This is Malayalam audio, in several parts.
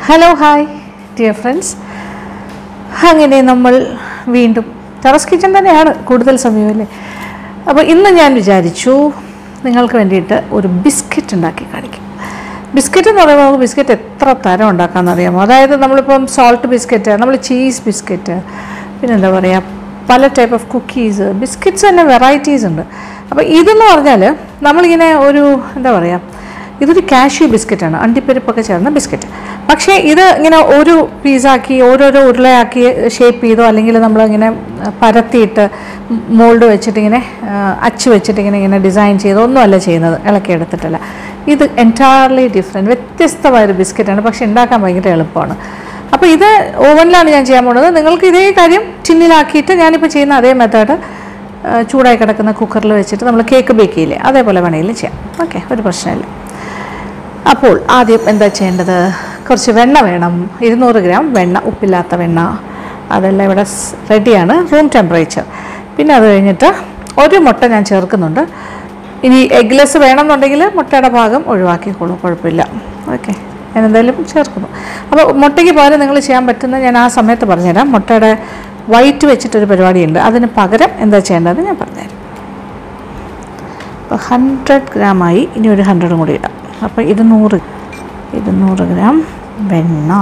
ഹലോ ഹായ് ഡിയർ ഫ്രണ്ട്സ് അങ്ങനെ നമ്മൾ വീണ്ടും ടെറസ് കിച്ചൺ തന്നെയാണ് കൂടുതൽ സമയമല്ലേ അപ്പോൾ ഇന്ന് ഞാൻ വിചാരിച്ചു നിങ്ങൾക്ക് വേണ്ടിയിട്ട് ഒരു ബിസ്ക്കറ്റ് ഉണ്ടാക്കി കാണിക്കും ബിസ്ക്കറ്റ് എന്ന് പറയുമ്പോൾ നമുക്ക് ബിസ്ക്കറ്റ് എത്ര തരം ഉണ്ടാക്കാമെന്ന് അറിയാമോ അതായത് നമ്മളിപ്പം സോൾട്ട് ബിസ്ക്കറ്റ് നമ്മൾ ചീസ് ബിസ്ക്കറ്റ് പിന്നെന്താ പറയുക പല ടൈപ്പ് ഓഫ് കുക്കീസ് ബിസ്ക്കറ്റ്സ് തന്നെ വെറൈറ്റീസ് ഉണ്ട് അപ്പോൾ ഇതെന്ന് പറഞ്ഞാൽ നമ്മളിങ്ങനെ ഒരു എന്താ പറയുക ഇതൊരു കാഷ്യൂ ബിസ്ക്കറ്റാണ് അണ്ടിപ്പരിപ്പൊക്കെ ചേർന്ന ബിസ്ക്കറ്റ് പക്ഷേ ഇത് ഇങ്ങനെ ഒരു പീസാക്കി ഓരോരോ ഉരുളയാക്കി ഷേപ്പ് ചെയ്തോ അല്ലെങ്കിൽ നമ്മളിങ്ങനെ പരത്തിയിട്ട് മോൾഡ് വെച്ചിട്ട് ഇങ്ങനെ ആ, അച്ച് വെച്ചിട്ട് ഇങ്ങനെ ഇങ്ങനെ ഡിസൈൻ ചെയ്തോ ഒന്നുമല്ല ചെയ്യുന്നത് ഇളക്കി എടുത്തിട്ടല്ല ഇത് എൻറ്റയർലി ഡിഫറെൻറ്റ് വ്യത്യസ്തമായൊരു ബിസ്ക്കറ്റാണ് പക്ഷേ ഉണ്ടാക്കാൻ ഭയങ്കര എളുപ്പമാണ് അപ്പോൾ ഇത് ഓവനിലാണ് ഞാൻ ചെയ്യാൻ പോകുന്നത് നിങ്ങൾക്ക് ഇതേ കാര്യം ടിന്നിലാക്കിയിട്ട് ഞാനിപ്പോൾ ചെയ്യുന്ന അതേ മെത്തേഡ് ചൂടായി കിടക്കുന്ന കുക്കറിൽ വെച്ചിട്ട് നമ്മൾ കേക്ക് ബേക്ക് ചെയ്യില്ലേ അതേപോലെ വേണമെങ്കിലും ചെയ്യാം ഓക്കെ ഒരു പ്രശ്നമില്ല അപ്പോൾ ആദ്യം എന്താ ചെയ്യേണ്ടത് കുറച്ച് വെണ്ണ വേണം ഇരുന്നൂറ് ഗ്രാം വെണ്ണ ഉപ്പില്ലാത്ത വെണ്ണ അതെല്ലാം ഇവിടെ സ് റെഡിയാണ് റൂം ടെമ്പറേച്ചർ പിന്നെ അത് കഴിഞ്ഞിട്ട് ഒരു മുട്ട ഞാൻ ചേർക്കുന്നുണ്ട് ഇനി എഗ്ലെസ് വേണമെന്നുണ്ടെങ്കിൽ മുട്ടയുടെ ഭാഗം ഒഴിവാക്കിക്കോളൂ കുഴപ്പമില്ല ഓക്കെ ഞാൻ എന്തായാലും ചേർക്കുന്നു അപ്പോൾ മുട്ടയ്ക്ക് പകരം നിങ്ങൾ ചെയ്യാൻ പറ്റുന്ന ഞാൻ ആ സമയത്ത് പറഞ്ഞുതരാം മുട്ടയുടെ വൈറ്റ് വെച്ചിട്ടൊരു പരിപാടിയുണ്ട് അതിന് പകരം എന്താ ചെയ്യേണ്ടത് ഞാൻ പറഞ്ഞുതരാം അപ്പോൾ ഹൺഡ്രഡ് ഗ്രാമായി ഇനി ഒരു ഹൺഡ്രഡും കൂടി ഇടാം അപ്പോൾ ഇരുന്നൂറ് ഇരുന്നൂറ് ഗ്രാം വെണ്ണ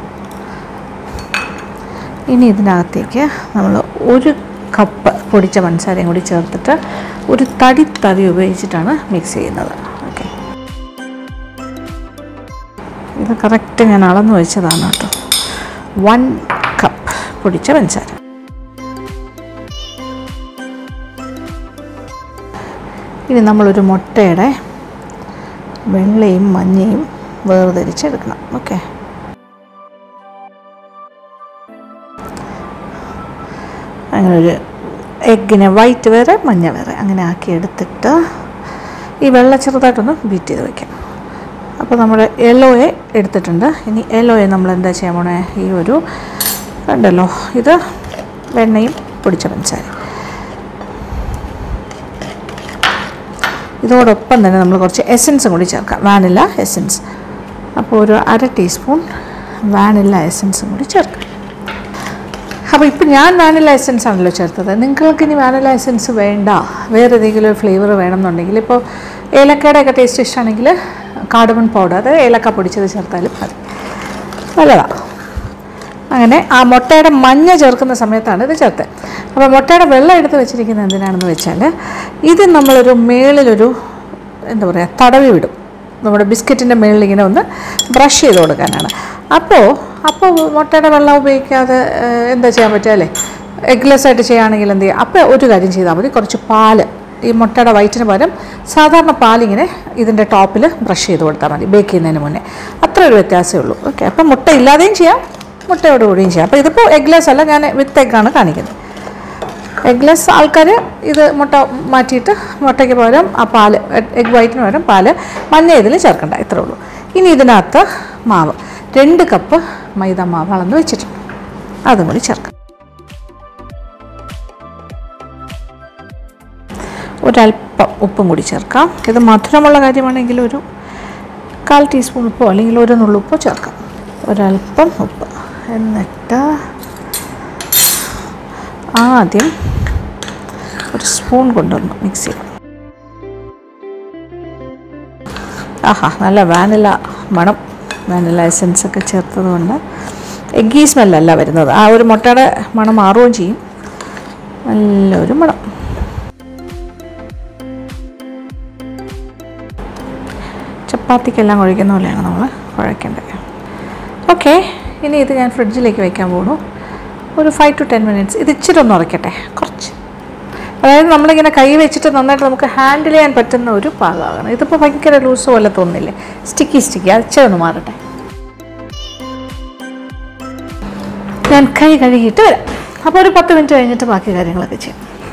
ഇനി ഇതിനകത്തേക്ക് നമ്മൾ ഒരു കപ്പ് പൊടിച്ച പഞ്ചസാരയും കൂടി ചേർത്തിട്ട് ഒരു തടി തവി ഉപയോഗിച്ചിട്ടാണ് മിക്സ് ചെയ്യുന്നത് ഓക്കെ ഇത് കറക്റ്റ് ഞാൻ അളന്ന് വെച്ചതാണ് കേട്ടോ വൺ കപ്പ് പൊടിച്ച പഞ്ചസാര ഇനി നമ്മളൊരു മുട്ടയുടെ വെള്ളയും മഞ്ഞയും വേർതിരിച്ചെടുക്കണം ഓക്കെ അങ്ങനെ ഒരു എഗ്ഗിനെ വൈറ്റ് വേറെ മഞ്ഞ വേറെ അങ്ങനെ ആക്കി എടുത്തിട്ട് ഈ വെള്ള ചെറുതായിട്ടൊന്ന് ബീറ്റ് ചെയ്ത് വെക്കാം അപ്പോൾ നമ്മൾ യെല്ലോയെ എടുത്തിട്ടുണ്ട് ഇനി യെല്ലോയെ നമ്മൾ എന്താ ചെയ്യാൻ പോണേ ഈ ഒരു കണ്ടല്ലോ ഇത് വെണ്ണയും പൊടിച്ച പഞ്ചസാര ഇതോടൊപ്പം തന്നെ നമ്മൾ കുറച്ച് എസൻസും കൂടി ചേർക്കാം വാനില എസൻസ് അപ്പോൾ ഒരു അര ടീസ്പൂൺ വാനില എസൻസും കൂടി ചേർക്കാം അപ്പോൾ ഇപ്പോൾ ഞാൻ വാനില എസൻസ് ആണല്ലോ ചേർത്തത് നിങ്ങൾക്ക് ഇനി വാനില എസൻസ് വേണ്ട വേറെ ഏതെങ്കിലും ഒരു ഫ്ലേവർ വേണമെന്നുണ്ടെങ്കിൽ ഇപ്പോൾ ഏലക്കയുടെ ഒക്കെ ടേസ്റ്റ് ഇഷ്ടമാണെങ്കിൽ കാർഡമൺ പൗഡർ അതായത് ഏലക്ക പൊടിച്ചത് ചേർത്താലും മതി നല്ലതാണ് അങ്ങനെ ആ മുട്ടയുടെ മഞ്ഞ ചേർക്കുന്ന സമയത്താണ് ഇത് ചേർത്തത് അപ്പോൾ മുട്ടയുടെ വെള്ളം എടുത്ത് വെച്ചിരിക്കുന്നത് എന്തിനാണെന്ന് വെച്ചാൽ ഇത് നമ്മളൊരു മേളിലൊരു എന്താ പറയുക തടവി വിടും നമ്മുടെ ബിസ്ക്കറ്റിൻ്റെ മേളിൽ ഇങ്ങനെ ഒന്ന് ബ്രഷ് ചെയ്ത് കൊടുക്കാനാണ് അപ്പോൾ അപ്പോൾ മുട്ടയുടെ വെള്ളം ഉപയോഗിക്കാതെ ഏഹ്, എന്താ ചെയ്യാൻ പറ്റുക അല്ലേ എഗ്ലെസ് ആയിട്ട് ചെയ്യുകയാണെങ്കിൽ എന്ത് ചെയ്യുക അപ്പോൾ ഒരു കാര്യം ചെയ്താൽ മതി കുറച്ച് പാല് ഈ മുട്ടയുടെ വയറ്റിന് പകരം സാധാരണ പാലിങ്ങനെ ഇതിൻ്റെ ടോപ്പിൽ ബ്രഷ് ചെയ്ത് കൊടുത്താൽ മതി ബേക്ക് ചെയ്യുന്നതിന് മുന്നേ അത്ര ഒരു വ്യത്യാസമേ ഉള്ളൂ ഓക്കെ അപ്പം മുട്ട ഇല്ലാതെയും ചെയ്യാം മുട്ടയോട് കൂടിയും ചെയ്യാം അപ്പോൾ ഇതിപ്പോൾ എഗ്ലെസ് അല്ല ഞാൻ വിത്ത് എഗ്ഗാണ് കാണിക്കുന്നത് എഗ്ലെസ് ആൾക്കാർ ഇത് മുട്ട മാറ്റിയിട്ട് മുട്ടയ്ക്ക് പകരം ആ പാല് എഗ് വൈറ്റിന് പകരം പാല് മഞ്ഞ ഇതിൽ ചേർക്കണ്ട ഇത്രേ ഉള്ളൂ ഇനി ഇതിനകത്ത് മാവ് രണ്ട് കപ്പ് മൈദ മാവ് അളന്ന് വെച്ചിട്ടുണ്ട് അതും കൂടി ചേർക്കാം ഒരല്പം ഉപ്പും കൂടി ചേർക്കാം ഇത് മധുരമുള്ള കാര്യമാണെങ്കിൽ ഒരു കാൽ ടീസ്പൂൺ ഉപ്പോ അല്ലെങ്കിൽ ഒരു നുള്ളുപ്പോ ചേർക്കാം ഒരല്പം ഉപ്പ് എന്നിട്ട് ആദ്യം ഒരു സ്പൂൺ കൊണ്ടൊന്ന് മിക്സ് ചെയ്യണം ആഹാ നല്ല വാനില മണം വാനില എസൻസ് ഒക്കെ ചേർത്തത് കൊണ്ട് എഗ്ഗി സ്മെല്ലല്ല വരുന്നത് ആ ഒരു മുട്ടയുടെ മണം മാറുകയും ചെയ്യും നല്ലൊരു മണം ചപ്പാത്തിക്കെല്ലാം കുഴയ്ക്കുന്ന പോലെയാണ് നമ്മൾ കുഴയ്ക്കേണ്ടത് ഓക്കെ ഇനി ഇത് ഞാൻ ഫ്രിഡ്ജിലേക്ക് വെക്കാൻ പോകുന്നു ഒരു ഫൈവ് ടു ടെൻ മിനിറ്റ്സ് ഇത് ഇച്ചിരി ഒന്ന് ഉറയ്ക്കട്ടെ കുറച്ച് അതായത് നമ്മളിങ്ങനെ കൈ വെച്ചിട്ട് നന്നായിട്ട് നമുക്ക് ഹാൻഡിൽ ചെയ്യാൻ പറ്റുന്ന ഒരു പാകമാണ് ഇതിപ്പോൾ ഭയങ്കര ലൂസ് പോലെ തോന്നുന്നില്ലേ സ്റ്റിക്കി സ്റ്റിക്കി അത് ഇച്ചിരി ഒന്ന് മാറട്ടെ ഞാൻ കൈ കഴുകിയിട്ട് വരാം അപ്പോൾ ഒരു പത്ത് മിനിറ്റ് കഴിഞ്ഞിട്ട് ബാക്കി കാര്യങ്ങളൊക്കെ ചെയ്യും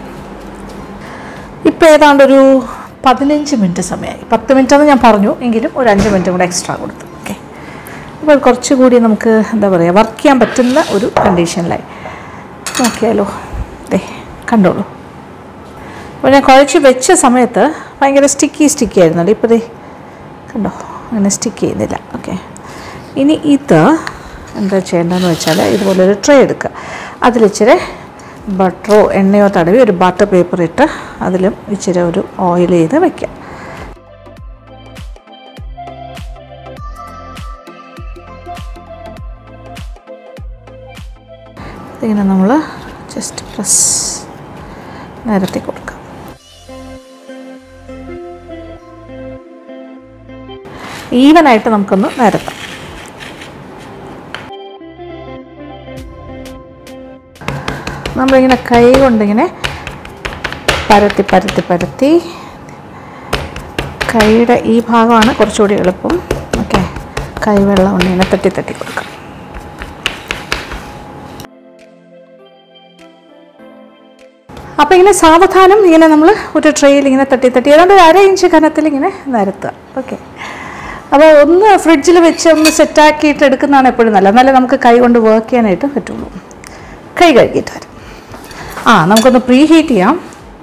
ഇപ്പോൾ ഏതാണ്ട് ഒരു പതിനഞ്ച് മിനിറ്റ് സമയമായി പത്ത് മിനിറ്റ് എന്ന് ഞാൻ പറഞ്ഞു എങ്കിലും ഒരു അഞ്ച് മിനിറ്റ് കൂടെ എക്സ്ട്രാ കൊടുത്തു ഓക്കെ അപ്പോൾ കുറച്ചുകൂടി നമുക്ക് എന്താ പറയുക വർക്ക് ചെയ്യാൻ പറ്റുന്ന ഒരു കണ്ടീഷനിലായി നോക്കിയാലോ ദേ കണ്ടോളൂ അപ്പോൾ ഞാൻ കുഴച്ച് വെച്ച സമയത്ത് ഭയങ്കര സ്റ്റിക്കി സ്റ്റിക്കി ആയിരുന്നല്ലോ ഇപ്പോൾ ദേ കണ്ടോ അങ്ങനെ സ്റ്റിക്ക് ചെയ്യുന്നില്ല ഓക്കെ ഇനി ഇത് എന്താ ചെയ്യേണ്ടതെന്ന് വെച്ചാൽ ഇതുപോലൊരു ട്രേ എടുക്കുക അതിലിച്ചിരി ബട്ടറോ എണ്ണയോ തടവി ഒരു ബട്ടർ പേപ്പർ ഇട്ട് അതിലും ഇച്ചിരി ഒരു ഓയിൽ ചെയ്ത് വെക്കുക ഇതിങ്ങനെ നമ്മൾ ജസ്റ്റ് പ്രസ് നിരത്തി കൊടുക്കാം ഈവനായിട്ട് നമുക്കൊന്ന് നിരത്താം നമ്മളിങ്ങനെ കൈ കൊണ്ടിങ്ങനെ പരത്തി പരത്തി പരത്തി കൈയുടെ ഈ ഭാഗമാണ് കുറച്ചുകൂടി എളുപ്പം ഓക്കെ കൈവെള്ളം കൊണ്ട് ഇങ്ങനെ തട്ടി തട്ടി കൊടുക്കാം അപ്പോൾ ഇങ്ങനെ സാവധാനം ഇങ്ങനെ നമ്മൾ ഒരു ട്രെയിൽ ഇങ്ങനെ തട്ടി തട്ടി ഏതാണ്ട് ഒരു അര ഇഞ്ച് കനത്തിൽ ഇങ്ങനെ നിരത്തുക ഓക്കെ അപ്പോൾ ഒന്ന് ഫ്രിഡ്ജിൽ വെച്ച് ഒന്ന് സെറ്റാക്കിയിട്ട് എടുക്കുന്നതാണ് എപ്പോഴും നല്ലത് എന്നാലേ നമുക്ക് കൈ കൊണ്ട് വർക്ക് ചെയ്യാനായിട്ട് പറ്റുള്ളൂ കൈ കഴുകിയിട്ട് വരും ആ നമുക്കൊന്ന് പ്രീ ഹീറ്റ് ചെയ്യാം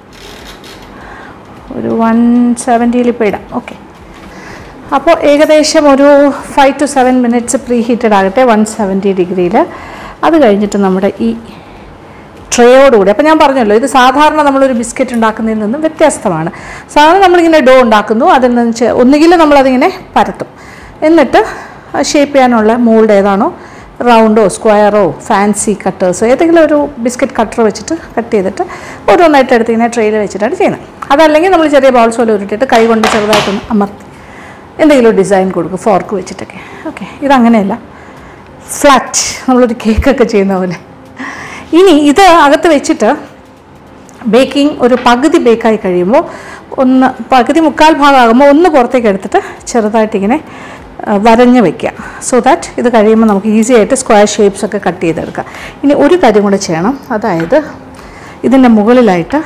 ഒരു വൺ സെവൻറ്റിയിൽ ഇപ്പോൾ ഇടാം ഓക്കെ അപ്പോൾ ഏകദേശം ഒരു five to seven minutes preheated ആകട്ടെ വൺ സെവൻറ്റി ഡിഗ്രിയിൽ അത് കഴിഞ്ഞിട്ട് നമ്മുടെ ഈ ട്രേയോടുകൂടി അപ്പോൾ ഞാൻ പറഞ്ഞല്ലോ ഇത് സാധാരണ നമ്മളൊരു ബിസ്ക്കറ്റ് ഉണ്ടാക്കുന്നതിൽ നിന്നും വ്യത്യസ്തമാണ് സാധാരണ നമ്മളിങ്ങനെ ഡോ ഉണ്ടാക്കുന്നു അതിൽ നിന്ന് വെച്ച് ഒന്നുകിൽ നമ്മളതിങ്ങനെ പരത്തും എന്നിട്ട് ഷേപ്പ് ചെയ്യാനുള്ള മോൾഡ് ഏതാണോ റൗണ്ടോ സ്ക്വയറോ ഫാൻസി കട്ടേഴ്സോ ഏതെങ്കിലും ഒരു ബിസ്ക്കറ്റ് കട്ടർ വെച്ചിട്ട് കട്ട് ചെയ്തിട്ട് ഓരോന്നായിട്ട് എടുത്ത് ഇങ്ങനെ ട്രെയിൽ വെച്ചിട്ടാണ് ചെയ്യുന്നത് അതല്ലെങ്കിൽ നമ്മൾ ചെറിയ ബോൾസ് പോലെ ഉരുട്ടിട്ട് കൈ കൊണ്ട് ചെറുതായിട്ടൊന്ന് അമർത്തി എന്തെങ്കിലും ഒരു ഡിസൈൻ കൊടുക്കും ഫോർക്ക് വെച്ചിട്ടൊക്കെ ഓക്കെ ഇതങ്ങനെയല്ല ഫ്ലാറ്റ് നമ്മളൊരു കേക്കൊക്കെ ചെയ്യുന്ന പോലെ ഇനി ഇത് അകത്ത് വെച്ചിട്ട് ബേക്കിംഗ് ഒരു പകുതി ബേക്കായി കഴിയുമ്പോൾ ഒന്ന് പകുതി മുക്കാൽ ഭാഗമാകുമ്പോൾ ഒന്ന് പുറത്തേക്ക് എടുത്തിട്ട് ചെറുതായിട്ടിങ്ങനെ ആ, വരഞ്ഞ് വെക്കുക സോ ദാറ്റ് ഇത് കഴിയുമ്പോൾ നമുക്ക് ഈസി ആയിട്ട് സ്ക്വയർ ഷേപ്സ് ഒക്കെ കട്ട് ചെയ്തെടുക്കാം ഇനി ഒരു കാര്യം കൂടെ ചെയ്യണം അതായത് ഇതിൻ്റെ മുകളിലായിട്ട്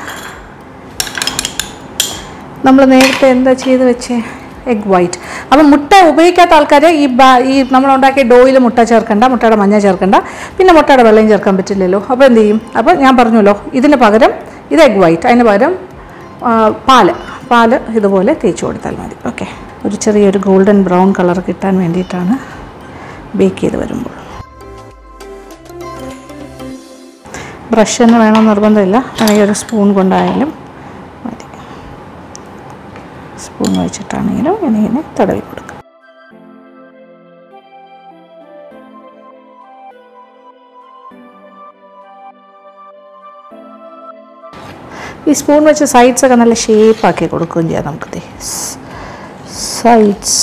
നമ്മൾ നേരത്തെ എന്താ ചെയ്ത് വെച്ചേ എഗ് വൈറ്റ് അപ്പം മുട്ട ഉപയോഗിക്കാത്ത ആൾക്കാർ ഈ ബാ ഈ നമ്മളുണ്ടാക്കിയ ഡോയിൽ മുട്ട ചേർക്കണ്ട മുട്ടയുടെ മഞ്ഞ ചേർക്കണ്ട പിന്നെ മുട്ടയുടെ വെള്ളയും ചേർക്കാൻ പറ്റില്ലല്ലോ അപ്പോൾ എന്ത് ചെയ്യും അപ്പോൾ ഞാൻ പറഞ്ഞല്ലോ ഇതിന് പകരം ഇത് എഗ് വൈറ്റ് അതിന് പകരം ആ, പാല് പാല് ഇതുപോലെ തേച്ച് കൊടുത്താൽ മതി ഓക്കെ ഒരു ചെറിയൊരു ഗോൾഡൻ ബ്രൗൺ കളർ കിട്ടാൻ വേണ്ടിയിട്ടാണ് ബേക്ക് ചെയ്ത് വരുമ്പോൾ ബ്രഷ് തന്നെ വേണം നിർബന്ധമില്ല അല്ലെങ്കിൽ ഒരു സ്പൂൺ കൊണ്ടായാലും മതി സ്പൂൺ വെച്ചിട്ടാണെങ്കിലും ഇങ്ങനെ ഇങ്ങനെ തടവി കൊടുക്കുക ഈ സ്പൂൺ വെച്ച് സൈഡ്സ് ഒക്കെ നല്ല ഷേപ്പാക്കി കൊടുക്കുകയും ചെയ്യാം നമുക്ക് സൈഡ്സ്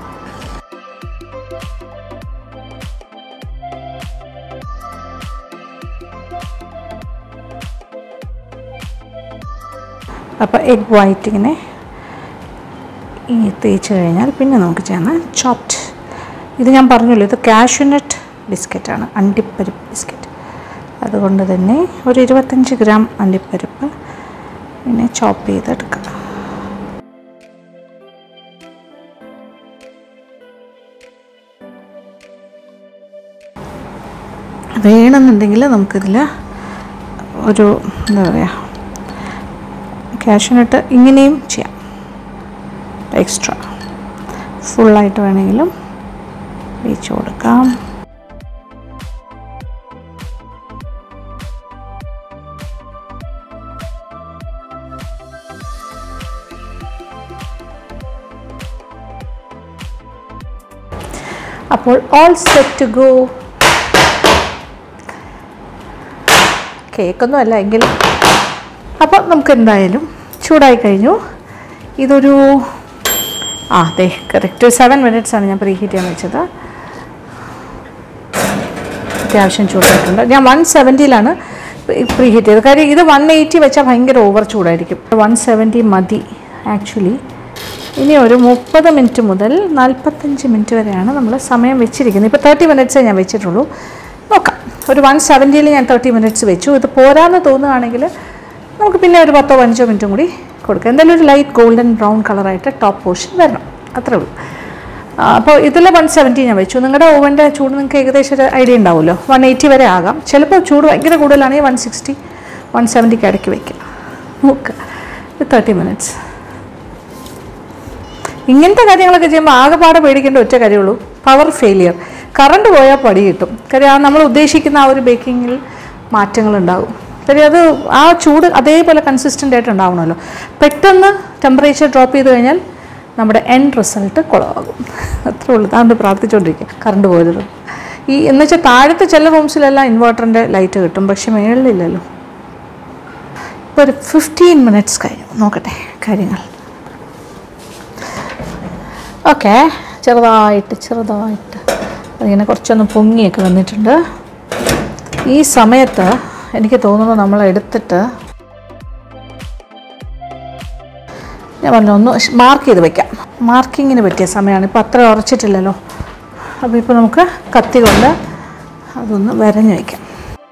അപ്പോൾ എഗ് വൈറ്റ് ഇങ്ങനെ ഈ തേച്ച് കഴിഞ്ഞാൽ പിന്നെ നമുക്ക് ചെയ്യുന്ന ചോപ്ഡ് ഇത് ഞാൻ പറഞ്ഞല്ലോ ഇത് കാഷ്യൂനട്ട് ബിസ്ക്കറ്റാണ് അണ്ടിപ്പരിപ്പ് ബിസ്ക്കറ്റ് അതുകൊണ്ട് തന്നെ ഒരു ഇരുപത്തഞ്ച് ഗ്രാം അണ്ടിപ്പരിപ്പ് ഇങ്ങനെ ചോപ്പ് ചെയ്തെടുക്കുക വേണമെന്നുണ്ടെങ്കിൽ നമുക്കിതിൽ ഒരു എന്താ പറയുക കാഷ്യൂനട്ട് ഇങ്ങനെയും ചെയ്യാം എക്സ്ട്രാ ഫുള്ളായിട്ട് വേണമെങ്കിലും വെച്ച് കൊടുക്കാം അപ്പോൾ ഓൾ സെറ്റ് ടു ഗോ കേക്കൊന്നും അല്ല എങ്കിലും അപ്പോൾ നമുക്ക് എന്തായാലും ചൂടായി കഴിഞ്ഞു ഇതൊരു ആ അതെ കറക്റ്റ് സെവൻ മിനിറ്റ്സ് ആണ് ഞാൻ പ്രീ ഹീറ്റ് ചെയ്യാൻ വെച്ചത് അത്യാവശ്യം ചൂടായിട്ടുണ്ട് ഞാൻ വൺ സെവൻറ്റിയിലാണ് പ്രീ ഹീറ്റ് ചെയ്തത് കാര്യം ഇത് വൺ എയ്റ്റി വെച്ചാൽ ഭയങ്കര ഓവർ ചൂടായിരിക്കും വൺ സെവൻറ്റി മതി ആക്ച്വലി ഇനി ഒരു മുപ്പത് മിനിറ്റ് മുതൽ നാൽപ്പത്തഞ്ച് മിനിറ്റ് വരെയാണ് നമ്മൾ സമയം വെച്ചിരിക്കുന്നത് ഇപ്പോൾ തേർട്ടി മിനിറ്റ്സേ ഞാൻ വെച്ചിട്ടുള്ളൂ നോക്കാം ഒരു വൺ സെവൻറ്റിയിൽ ഞാൻ തേർട്ടി മിനിറ്റ്സ് വെച്ചു ഇത് പോരാന്ന് തോന്നുകയാണെങ്കിൽ നമുക്ക് പിന്നെ ഒരു പത്തോ പതിനഞ്ചോ മിനിറ്റും കൂടി കൊടുക്കാം എന്തായാലും ഒരു ലൈറ്റ് ഗോൾഡൻ ബ്രൗൺ കളറായിട്ട് ടോപ്പ് പോർഷൻ വരണം അത്രേ ഉള്ളൂ ആ, അപ്പോൾ ഇതിൽ വൺ സെവൻറ്റി ഞാൻ വെച്ചു നിങ്ങളുടെ ഓവൻ്റെ ചൂട് നിങ്ങൾക്ക് ഏകദേശം ഒരു ഐഡിയ ഉണ്ടാവുമല്ലോ വൺ എയ്റ്റി വരെ ആകാം ചിലപ്പോൾ ചൂട് ഭയങ്കര കൂടുതലാണെങ്കിൽ വൺ സിക്സ്റ്റി വൺ സെവൻറ്റിക്ക് ഇടയ്ക്ക് വയ്ക്കുക നോക്കുക തേർട്ടി മിനിറ്റ്സ് ഇങ്ങനത്തെ കാര്യങ്ങളൊക്കെ ചെയ്യുമ്പോൾ ആകെപ്പാടെ പേടിക്കേണ്ട ഒറ്റ കാര്യമുള്ളൂ പവർ ഫെയിലിയർ കറണ്ട് പോയാൽ പടി കിട്ടും കാര്യം ആ നമ്മൾ ഉദ്ദേശിക്കുന്ന ആ ഒരു ബേക്കിങ്ങിൽ മാറ്റങ്ങളുണ്ടാകും കാര്യം അത് ആ ചൂട് അതേപോലെ കൺസിസ്റ്റൻ്റ് ആയിട്ട് ഉണ്ടാവണമല്ലോ പെട്ടെന്ന് ടെമ്പറേച്ചർ ഡ്രോപ്പ് ചെയ്ത് കഴിഞ്ഞാൽ നമ്മുടെ എൻഡ് റിസൾട്ട് കുളമാകും അത്രേ ഉള്ളൂ അതുകൊണ്ട് പ്രാർത്ഥിച്ചുകൊണ്ടിരിക്കുക കറണ്ട് പോരുത് ഈ എന്ന് വെച്ചാൽ താഴത്തെ ചില റൂംസിലെല്ലാം ഇൻവേർട്ടറിൻ്റെ ലൈറ്റ് കിട്ടും പക്ഷെ മേളിലില്ലല്ലോ ഇപ്പോൾ ഒരു ഫിഫ്റ്റീൻ മിനിറ്റ്സ് കഴിഞ്ഞു നോക്കട്ടെ കാര്യങ്ങൾ ഓക്കെ ചെറുതായിട്ട് ചെറുതായിട്ട് അതിങ്ങനെ കുറച്ചൊന്ന് പൊങ്ങിയൊക്കെ വന്നിട്ടുണ്ട് ഈ സമയത്ത് എനിക്ക് തോന്നുന്നു നമ്മൾ എടുത്തിട്ട് ഞാൻ പറഞ്ഞു ഒന്ന് മാർക്ക് ചെയ്ത് വെക്കാം മാർക്കിങ്ങിന് പറ്റിയ സമയമാണ് ഇപ്പോൾ അത്ര ഉറച്ചിട്ടില്ലല്ലോ അപ്പോൾ ഇപ്പോൾ നമുക്ക് കത്തി കൊണ്ട് അതൊന്ന് വരഞ്ഞ് വയ്ക്കാം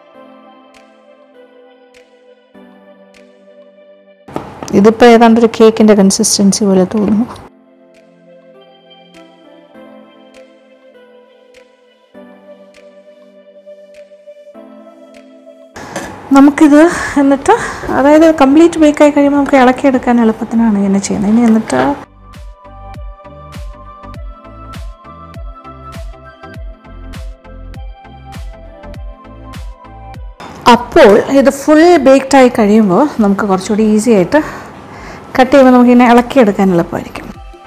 ഇതിപ്പോൾ ഏതാണ്ട് ഒരു കേക്കിൻ്റെ കൺസിസ്റ്റൻസി പോലെ തോന്നുന്നു നമുക്കിത് എന്നിട്ട് അതായത് കംപ്ലീറ്റ് ബേക്കായി കഴിയുമ്പോൾ നമുക്ക് ഇളക്കിയെടുക്കാൻ എളുപ്പത്തിനാണ് ഇങ്ങനെ ചെയ്യുന്നത് ഇനി എന്നിട്ട് അപ്പോൾ ഇത് ഫുൾ ബേക്ക്ഡ് ആയി കഴിയുമ്പോൾ നമുക്ക് കുറച്ചുകൂടി ഈസി ആയിട്ട് കട്ട് ചെയ്യുമ്പോൾ നമുക്കിങ്ങനെ ഇളക്കിയെടുക്കാൻ എളുപ്പമായിരിക്കും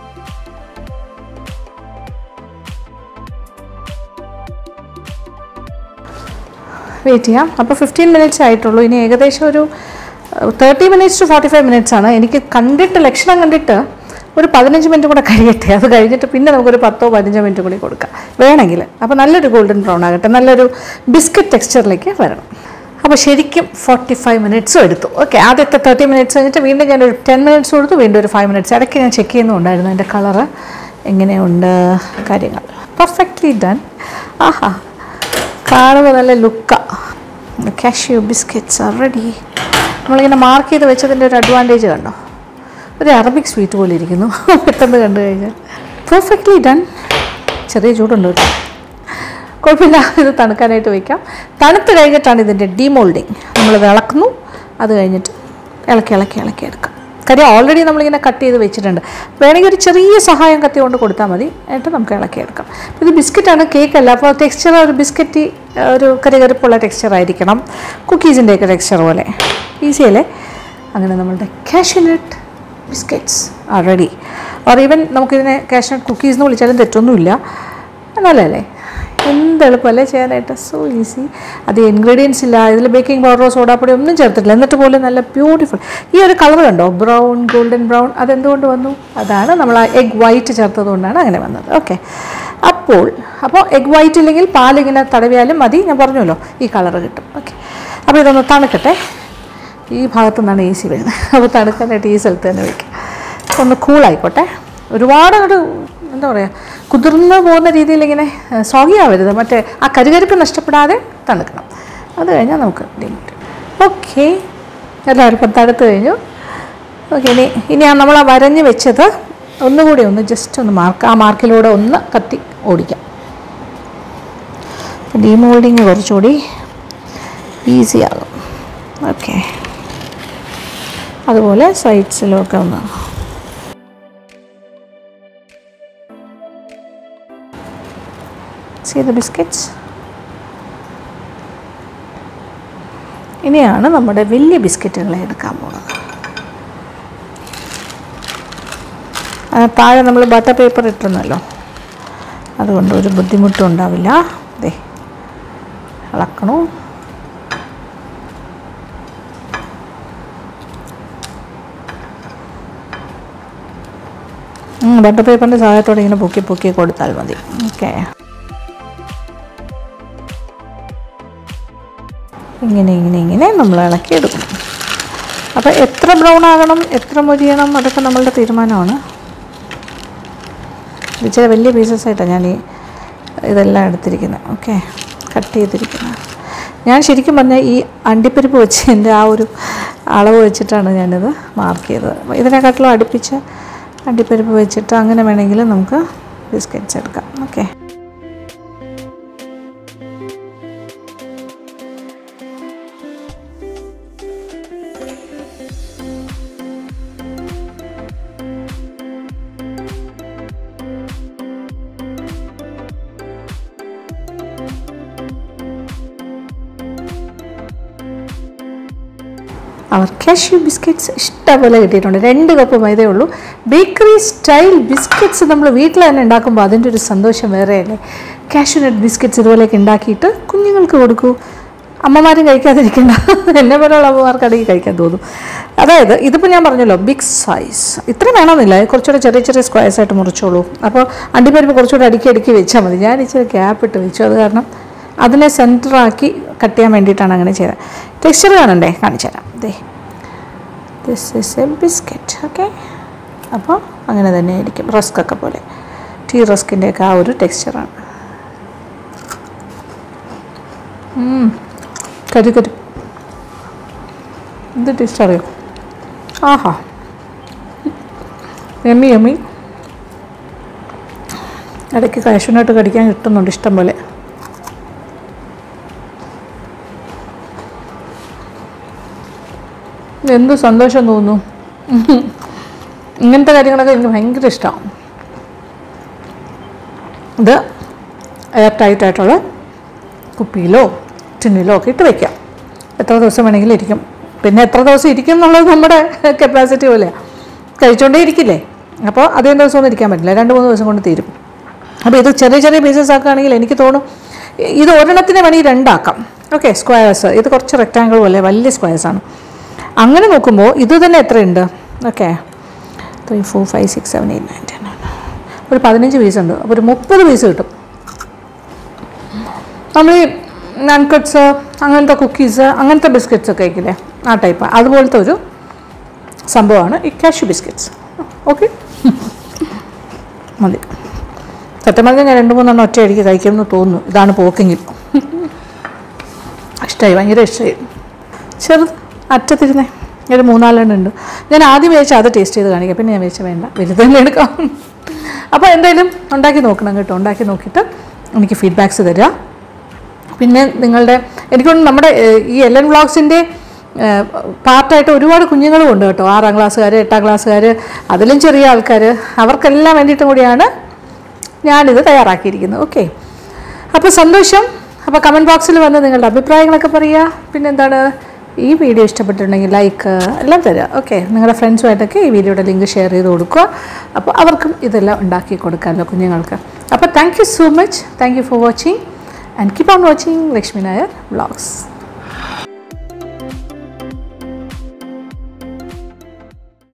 വെയിറ്റ് ചെയ്യാം അപ്പോൾ ഫിഫ്റ്റീൻ മിനിറ്റ്സ് ആയിട്ടുള്ളൂ ഇനി ഏകദേശം ഒരു thirty minutes to forty five minutes ആണ് എനിക്ക് കണ്ടിട്ട് ലക്ഷണം കണ്ടിട്ട് ഒരു പതിനഞ്ച് മിനിറ്റ് കൂടെ കഴിയട്ടെ അത് കഴിഞ്ഞിട്ട് പിന്നെ നമുക്കൊരു പത്തോ പതിനഞ്ചോ മിനിറ്റ് കൂടി കൊടുക്കാം വേണമെങ്കിൽ അപ്പോൾ നല്ലൊരു ഗോൾഡൻ ബ്രൗൺ ആകട്ടെ നല്ലൊരു ബിസ്ക്കറ്റ് ടെക്സ്ചറിലേക്ക് വരണം അപ്പോൾ ശരിക്കും ഫോർട്ടി ഫൈവ് മിനിറ്റ്സും എടുത്തു ഓക്കെ ആദ്യത്തെ തേർട്ടി മിനിറ്റ്സ് കഴിഞ്ഞിട്ട് വീണ്ടും ഞാനൊരു ടെൻ മിനിറ്റ്സ് കൊടുത്തു വീണ്ടും ഒരു ഫൈവ് മിനിറ്റ്സ് ഇടയ്ക്ക് ഞാൻ ചെക്ക് ചെയ്യുന്നുണ്ടായിരുന്നു എൻ്റെ കളറ് എങ്ങനെയുണ്ട് കാര്യങ്ങൾ പെർഫെക്റ്റ്ലി ഡൺ ആഹാ കാണുമ്പോൾ നല്ല ലുക്ക കാഷ്യൂ ബിസ്ക്കറ്റ്സ് ആർ റെഡി നമ്മളിങ്ങനെ മാർക്ക് ചെയ്ത് വെച്ചതിൻ്റെ ഒരു അഡ്വാൻറ്റേജ് കണ്ടോ ഒരു അറബിക് സ്വീറ്റ് പോലെ ഇരിക്കുന്നു പെട്ടെന്ന് കണ്ടു കഴിഞ്ഞാൽ പെർഫെക്റ്റ്ലി ഡൺ ചെറിയ ചൂടുണ്ട് കേട്ടോ കുഴപ്പമില്ല ഇത് തണുക്കാനായിട്ട് വയ്ക്കാം തണുത്ത് കഴിഞ്ഞിട്ടാണ് ഇതിൻ്റെ ഡീമോൾഡിങ് നമ്മൾ ഇളക്കുന്നു അത് കഴിഞ്ഞിട്ട് ഇളക്കി ഇളക്കി ഇളക്കി എടുക്കാം കാര്യം ഓൾറെഡി നമ്മളിങ്ങനെ കട്ട് ചെയ്ത് വെച്ചിട്ടുണ്ട് വേണമെങ്കിൽ ഒരു ചെറിയ സഹായം കത്തി കൊണ്ട് കൊടുത്താൽ മതി എന്നിട്ട് നമുക്ക് ഇളക്കിയെടുക്കാം ഇത് ബിസ്ക്കറ്റാണ് കേക്കല്ല അപ്പോൾ ടെക്സ്ചർ ഒരു ബിസ്ക്കറ്റ് ഒരു കരുകരുപ്പുള്ള ടെക്സ്ചർ ആയിരിക്കണം കുക്കീസിൻ്റെയൊക്കെ ടെക്സ്ചർ പോലെ ഈസി അല്ലേ അങ്ങനെ നമ്മളുടെ cashew nut biscuits are ready or even നമുക്കിതിനെ കാഷ്യനട്ട് കുക്കീസ് എന്ന് വിളിച്ചാലും തെറ്റൊന്നുമില്ല നല്ലതല്ലേ എന്ത് എളുപ്പമല്ലേ ചെയ്യാനായിട്ട് സോ ഈസി അത് ഇൻഗ്രീഡിയൻസ് ഇല്ല ഇതിൽ ബേക്കിംഗ് പൗഡറോ സോഡാപ്പൊടി ഒന്നും ചേർത്തിട്ടില്ല എന്നിട്ട് പോലും നല്ല ബ്യൂട്ടിഫുൾ ഈ ഒരു കളർ കണ്ടോ ബ്രൗൺ ഗോൾഡൻ ബ്രൗൺ അതെന്തുകൊണ്ട് വന്നു അതാണ് നമ്മൾ ആ എഗ് വൈറ്റ് ചേർത്തത് കൊണ്ടാണ് അങ്ങനെ വന്നത് ഓക്കെ അപ്പോൾ അപ്പോൾ എഗ് വൈറ്റ് ഇല്ലെങ്കിൽ പാലിങ്ങനെ തടവിയാലും മതി ഞാൻ പറഞ്ഞല്ലോ ഈ കളർ കിട്ടും ഓക്കെ അപ്പോൾ ഇതൊന്ന് തണുക്കട്ടെ ഈ ഭാഗത്തു നിന്നാണ് ഈസി വരുന്നത് അപ്പോൾ തണുക്കാനായിട്ട് ഈ സ്ഥലത്ത് തന്നെ വയ്ക്കാം ഒന്ന് കൂളായിക്കോട്ടെ ഒരുപാട് അങ്ങോട്ട് എന്താ പറയുക കുതിർന്ന് പോകുന്ന രീതിയിൽ ഇങ്ങനെ സോഗി ആവരുത് മറ്റേ ആ കരുകരുപ്പ് നഷ്ടപ്പെടാതെ തണുക്കണം അത് കഴിഞ്ഞാൽ നമുക്ക് ഡിമോട്ട് ഓക്കെ എല്ലാവരും ഇപ്പം തണുത്ത് കഴിഞ്ഞു ഓക്കെ ഇനി ഇനി ആ നമ്മൾ ആ വരഞ്ഞ് വെച്ചത് ഒന്നുകൂടി ഒന്ന് ജസ്റ്റ് ഒന്ന് മാർക്ക് ആ മാർക്കിലൂടെ ഒന്ന് കത്തി ഓടിക്കാം ഡീമോൾഡിങ് കുറച്ചുകൂടി ഈസി ആകും ഓക്കെ അതുപോലെ സൈഡ്സിലൊക്കെ ഒന്ന് സീ ദ ബിസ്ക്കറ്റ്സ് ഇനിയാണ് നമ്മുടെ വലിയ ബിസ്ക്കറ്റുകളെ എടുക്കാൻ പോകുന്നത് ആ, താഴെ നമ്മൾ ബട്ടർ പേപ്പർ ഇട്ടിരുന്നല്ലോ അതുകൊണ്ട് ഒരു ബുദ്ധിമുട്ടും ഉണ്ടാവില്ല ദേ ഇളക്കണു ബട്ടർ പേപ്പറിൻ്റെ സഹായത്തോടെ ഇങ്ങനെ പൊക്കി പൊക്കി കൊടുത്താൽ മതി ഓക്കെ ഇങ്ങനെ ഇങ്ങനെ ഇങ്ങനെ നമ്മൾ ഇളക്കി എടുക്കണം അപ്പോൾ എത്ര ബ്രൗൺ ആകണം എത്ര മൊരിയണം അതൊക്കെ നമ്മളുടെ തീരുമാനമാണ് ഇത് ഇച്ചിരി വലിയ പീസസ് ആയിട്ടാണ് ഞാൻ ഈ ഇതെല്ലാം എടുത്തിരിക്കുന്നത് ഓക്കെ കട്ട് ചെയ്തിരിക്കുന്നത് ഞാൻ ശരിക്കും പറഞ്ഞാൽ ഈ അണ്ടിപ്പരിപ്പ് വെച്ച് എൻ്റെ ആ ഒരു അളവ് വെച്ചിട്ടാണ് ഞാനിത് മാർക്ക് ചെയ്തത് അപ്പോൾ ഇതിനെക്കാട്ടിലും അടുപ്പിച്ച് അണ്ടിപ്പരിപ്പ് വെച്ചിട്ട് അങ്ങനെ വേണമെങ്കിൽ നമുക്ക് ബിസ്ക്കറ്റ്സ് എടുക്കാം ഓക്കെ അവർ കാഷ്യൂ ബിസ്ക്കറ്റ്സ് ഇഷ്ടംപോലെ കിട്ടിയിട്ടുണ്ട് രണ്ട് കപ്പ് മൈദേ ഉള്ളൂ ബേക്കറി സ്റ്റൈൽ ബിസ്ക്കറ്റ്സ് നമ്മൾ വീട്ടിൽ തന്നെ ഉണ്ടാക്കുമ്പോൾ അതിൻ്റെ ഒരു സന്തോഷം വേറെയല്ലേ കാഷ്യൂനട്ട് ബിസ്ക്കറ്റ്സ് ഇതുപോലെയൊക്കെ ഉണ്ടാക്കിയിട്ട് കുഞ്ഞുങ്ങൾക്ക് കൊടുക്കൂ അമ്മമാരും കഴിക്കാതിരിക്കണ്ട എന്നെ പോലെയുള്ള അമ്മമാർക്കാണെങ്കിൽ കഴിക്കാൻ തോന്നും അതായത് ഇതിപ്പോൾ ഞാൻ പറഞ്ഞല്ലോ ബിഗ് സൈസ് ഇത്രയും വേണമെന്നില്ല കുറച്ചുകൂടെ ചെറിയ ചെറിയ സ്ക്വയർസ് ആയിട്ട് മുറിച്ചോളൂ അപ്പോൾ അണ്ടിപ്പരിപ്പ് കുറച്ചുകൂടെ അടുക്കി അടുക്കി വെച്ചാൽ മതി ഞാൻ ഇച്ചിരി ഗ്യാപ്പ് ഇട്ട് വെച്ചു അത് കാരണം അതിനെ സെൻറ്ററാക്കി കട്ട് ചെയ്യാൻ വേണ്ടിയിട്ടാണ് അങ്ങനെ ചെയ്തത് ടെക്സ്ചർ കാണണ്ടേ കാണിച്ചു തരാം ദേ this is a biscuit okay അപ്പോൾ അങ്ങനെ തന്നെ ആയിരിക്കും റസ്ക് ഒക്കെ പോലെ ടീ റസ്കിൻ്റെയൊക്കെ ആ ഒരു ടെക്സ്ചറാണ് കരി കരി എന്ത് ടേസ്റ്റ് അറിയോ ആഹാ എമ്മി എമ്മി ഇടയ്ക്ക് കാശുനായിട്ട് കടിക്കാൻ കിട്ടുന്നുണ്ട് ഇഷ്ടം പോലെ എന്ത് സന്തോഷം തോന്നുന്നു ഇങ്ങനത്തെ കാര്യങ്ങളൊക്കെ എനിക്ക് ഭയങ്കര ഇഷ്ടമാണ് ഇത് എയർ ടൈറ്റ് ആയിട്ടുള്ള കുപ്പിയിലോ ടിന്നിലോ ഒക്കെ ഇട്ട് വയ്ക്കാം എത്ര ദിവസം വേണമെങ്കിലും ഇരിക്കും പിന്നെ എത്ര ദിവസം ഇരിക്കും എന്നുള്ളത് നമ്മുടെ കപ്പാസിറ്റി പോലെയാണ് കഴിച്ചുകൊണ്ടേ ഇരിക്കില്ലേ അപ്പോൾ അധികം ദിവസമൊന്നും ഇരിക്കാൻ പറ്റില്ല രണ്ട് മൂന്ന് ദിവസം കൊണ്ട് തീരും അപ്പോൾ ഇത് ചെറിയ ചെറിയ പീസസ് ആക്കുകയാണെങ്കിൽ എനിക്ക് തോന്നും ഇത് ഒരെണ്ണത്തിന് വേണമെങ്കിൽ രണ്ടാക്കാം ഓക്കെ സ്ക്വയേഴ്സ് ഇത് കുറച്ച് റെക്റ്റാങ്കിൾ പോലെ വലിയ സ്ക്വയേഴ്സാണ് അങ്ങനെ നോക്കുമ്പോൾ ഇത് തന്നെ എത്രയുണ്ട് okay three four five six seven eight nine ten ഒരു പതിനഞ്ച് പീസ് ഉണ്ട് അപ്പോൾ ഒരു മുപ്പത് പീസ് കിട്ടും നമ്മൾ ഈ നൺകട്ട്സ് അങ്ങനത്തെ കുക്കീസ് അങ്ങനത്തെ ബിസ്ക്കറ്റ്സ് ഒക്കെ കഴിക്കില്ലേ ആ ടൈപ്പ് അതുപോലത്തെ ഒരു സംഭവമാണ് ഈ കാഷ്യൂ ബിസ്ക്കറ്റ്സ് ഓക്കെ മതി സത്യം പറഞ്ഞാൽ ഞാൻ രണ്ട് മൂന്നെണ്ണം ഒറ്റയടിക്ക് കഴിക്കുമെന്ന് തോന്നുന്നു ഇതാണ് പോക്കെങ്കിൽ ഇഷ്ടമായി ഭയങ്കര ഇഷ്ടമായി ചെറുത് അറ്റത്തിരുന്നേ ഒരു മൂന്നാലെണ്ണം ഉണ്ട് ഞാൻ ആദ്യം വിചാരിച്ചാൽ അത് ടേസ്റ്റ് ചെയ്ത് കാണിക്കാം പിന്നെ ഞാൻ വിചാരിച്ചാൽ വേണ്ട വലുത് തന്നെ എടുക്കാം അപ്പോൾ എന്തായാലും ഉണ്ടാക്കി നോക്കണം കേട്ടോ ഉണ്ടാക്കി നോക്കിയിട്ട് എനിക്ക് ഫീഡ്ബാക്ക്സ് തരിക പിന്നെ നിങ്ങളുടെ എനിക്കൊന്ന് നമ്മുടെ ഏഹ്, ഈ എൽ എൻ വ്ളോഗ്സിൻ്റെ പാർട്ടായിട്ട് ഒരുപാട് കുഞ്ഞുങ്ങളും ഉണ്ട് കേട്ടോ ആറാം ക്ലാസ്സുകാർ എട്ടാം ക്ലാസ്സുകാർ അതിലും ചെറിയ ആൾക്കാർ അവർക്കെല്ലാം വേണ്ടിയിട്ടും കൂടിയാണ് ഞാനിത് തയ്യാറാക്കിയിരിക്കുന്നത് ഓക്കെ അപ്പോൾ സന്തോഷം അപ്പോൾ കമൻറ്റ് ബോക്സിൽ വന്ന് നിങ്ങളുടെ അഭിപ്രായങ്ങളൊക്കെ പറയുക പിന്നെന്താണ് ഈ വീഡിയോ ഇഷ്ടപ്പെട്ടിട്ടുണ്ടെങ്കിൽ ലൈക്ക് എല്ലാം തരിക ഓക്കെ നിങ്ങളുടെ ഫ്രണ്ട്സുമായിട്ടൊക്കെ ഈ വീഡിയോയുടെ ലിങ്ക് ഷെയർ ചെയ്ത് കൊടുക്കുക അപ്പോൾ അവർക്കും ഇതെല്ലാം ഉണ്ടാക്കി കൊടുക്കാമല്ലോ കുഞ്ഞുങ്ങൾക്ക് അപ്പോൾ thank you so much thank you for watching and keep on watching Lakshmi Nair vlogs